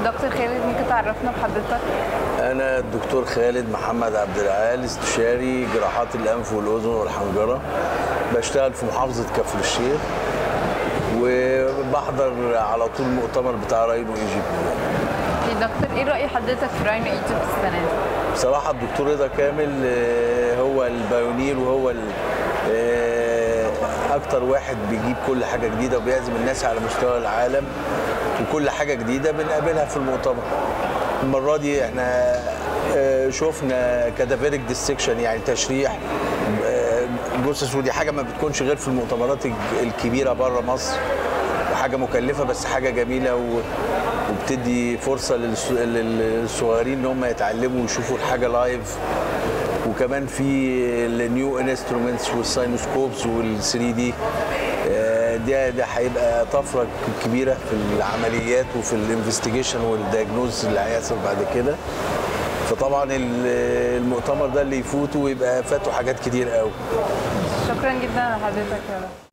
دكتور خالد ممكن تعرفنا بحضرتك أنا الدكتور خالد محمد عبد العال استشاري جراحات الأنف والأذن والحنجرة بشتغل في محافظة كفر الشيخ وبحضر على طول المؤتمر بتاع راينو ايجيبت اوكي دكتور ايه رأي حضرتك في راينو ايجيبت السنة دي؟ بصراحة الدكتور رضا كامل آه، هو البايونير وهو ال- آه، أكتر واحد بيجيب كل حاجة جديدة وبيعزم الناس على مستوى العالم وكل حاجة جديدة بنقابلها في المؤتمر المرة دي احنا آه، شفنا كادافيريك ديسكشن يعني تشريح آه، جثث ودي حاجة ما بتكونش غير في المؤتمرات الج- الكبيرة بره مصر حاجة مكلفة بس حاجة جميلة و... وبتدي فرصة للص- لل- للصغيرين ان هم يتعلموا ويشوفوا الحاجة لايف وكمان في النيو انسترومنتس والساينوسكوبس وال 3 دي ده ده هيبقى طفره كبيره في العمليات وفي الانفستيجيشن والدياجنوز اللي هيحصل بعد كده فطبعا ال- المؤتمر ده اللي يفوته ويبقى فاته حاجات كتير قوي شكرا جدا لحضرتك يا دكتور